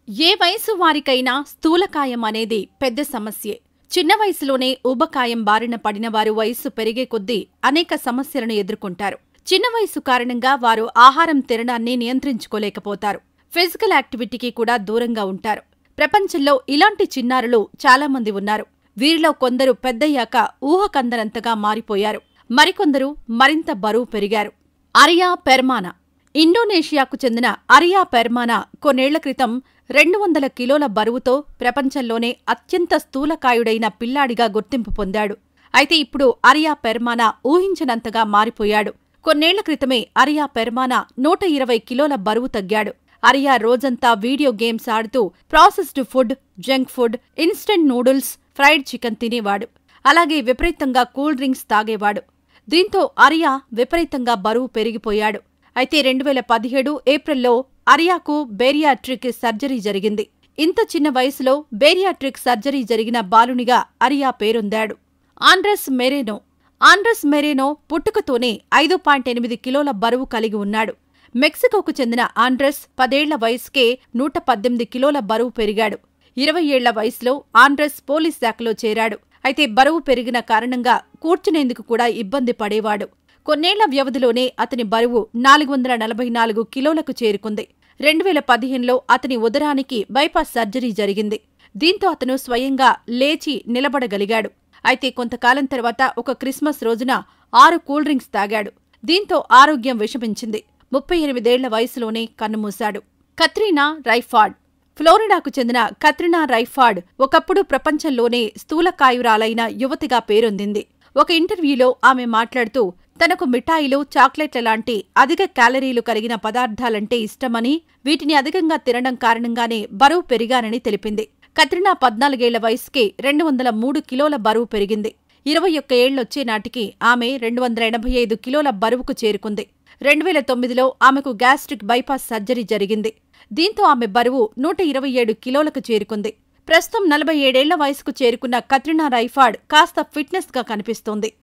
ఏ వయసు వారికైనా స్థూలకాయం అనేది పెద్ద సమస్యే చిన్న వయసులోనే ఊబకాయం బారిన పడిన వారు వయస్సు పెరిగే కొద్దీ అనేక సమస్యలను ఎదుర్కొంటారు చిన్న వయసు కారణంగా వారు ఆహారం తినడాన్ని నియంత్రించుకోలేకపోతారు ఫిజికల్ యాక్టివిటీకి కూడా దూరంగా ఉంటారు ప్రపంచంలో ఇలాంటి చిన్నారులు చాలా మంది ఉన్నారు వీరిలో కొందరు పెద్దయ్యాక ఊహకందనంతగా మారిపోయారు మరికొందరు మరింత బరువు పెరిగారు అరియా పెర్మానా ఇండోనేషియాకు చెందిన అరియా పెర్మానా కొన్నేళ్ల క్రితం రెండు వందల కిలోల బరువుతో ప్రపంచంలోనే అత్యంత స్థూలకాయుడైన పిల్లాడిగా గుర్తింపు పొందాడు అయితే ఇప్పుడు అరియా పెర్మానా ఊహించనంతగా మారిపోయాడు కొన్నేళ్ల క్రితమే అరియా పెర్మానా నూట ఇరవై కిలోల బరువు తగ్గాడు అరియా రోజంతా వీడియో గేమ్స్ ఆడుతూ processed food junk food instant noodles fried chicken తినేవాడు అలాగే విపరీతంగా కూల్ డ్రింక్స్ తాగేవాడు దీంతో అరియా విపరీతంగా బరువు పెరిగిపోయాడు అయితే రెండు వేల పదిహేడు ఏప్రిల్లో అరియాకు బేరియాట్రిక్ సర్జరీ జరిగింది ఇంత చిన్న వయసులో బేరియాట్రిక్ సర్జరీ జరిగిన బాలునిగా అరియా పేరొందాడు ఆండ్రస్ మెరేనో ఆండ్రస్ మెరేనో పుట్టుకతోనే ఐదు పాయింట్ ఎనిమిది కిలోల బరువు కలిగి ఉన్నాడు మెక్సికోకు చెందిన ఆండ్రస్ పదేళ్ల వయసుకే నూట పద్దెనిమిది కిలోల బరువు పెరిగాడు ఇరవై ఏళ్ల వయసులో ఆండ్రస్ పోలీస్ శాఖలో చేరాడు అయితే బరువు పెరిగిన కారణంగా కూర్చునేందుకు కూడా ఇబ్బంది పడేవాడు కొన్నేళ్ల వ్యవధిలోనే అతని బరువు నాలుగు వందల నలభై నాలుగు కిలోలకు చేరుకుంది రెండు వేల పదిహేనులో అతని ఉదరానికి బైపాస్ సర్జరీ జరిగింది దీంతో అతను స్వయంగా లేచి నిలబడగలిగాడు అయితే కొంతకాలం తర్వాత ఒక క్రిస్మస్ రోజున ఆరు కూల్ డ్రింక్స్ తాగాడు దీంతో ఆరోగ్యం విషమించింది ముప్పై ఎనిమిదేళ్ల వయసులోనే కన్నుమూశాడు కత్రీనా రైఫార్డ్ ఫ్లోరిడాకు చెందిన కత్రినా రైఫార్డ్ ఒకప్పుడు ప్రపంచంలోనే స్థూలకాయురాలైన యువతిగా పేరొందింది ఒక ఇంటర్వ్యూలో ఆమె మాట్లాడుతూ తనకు మిఠాయిలు చాక్లెట్ల లాంటి అధిక క్యాలరీలు కలిగిన పదార్థాలంటే ఇష్టమని వీటిని అధికంగా తినడం కారణంగానే బరువు పెరిగానని తెలిపింది కత్రినా పద్నాలుగేళ్ల వయసుకే రెండు వందల మూడు కిలోల బరువు పెరిగింది ఇరవై ఒక్క ఏళ్లొచ్చే నాటికి ఆమె రెండు వందల ఎనభై ఐదు కిలోల బరువుకు చేరుకుంది రెండు వేల తొమ్మిదిలో ఆమెకు గ్యాస్ట్రిక్ బైపాస్ సర్జరీ జరిగింది దీంతో ఆమె బరువు నూట ఇరవై ఏడు కిలోలకు చేరుకుంది ప్రస్తుతం నలభై ఏడేళ్ల వయసుకు చేరుకున్న కత్రినా రైఫార్డ్ కాస్త ఫిట్నెస్గా కనిపిస్తోంది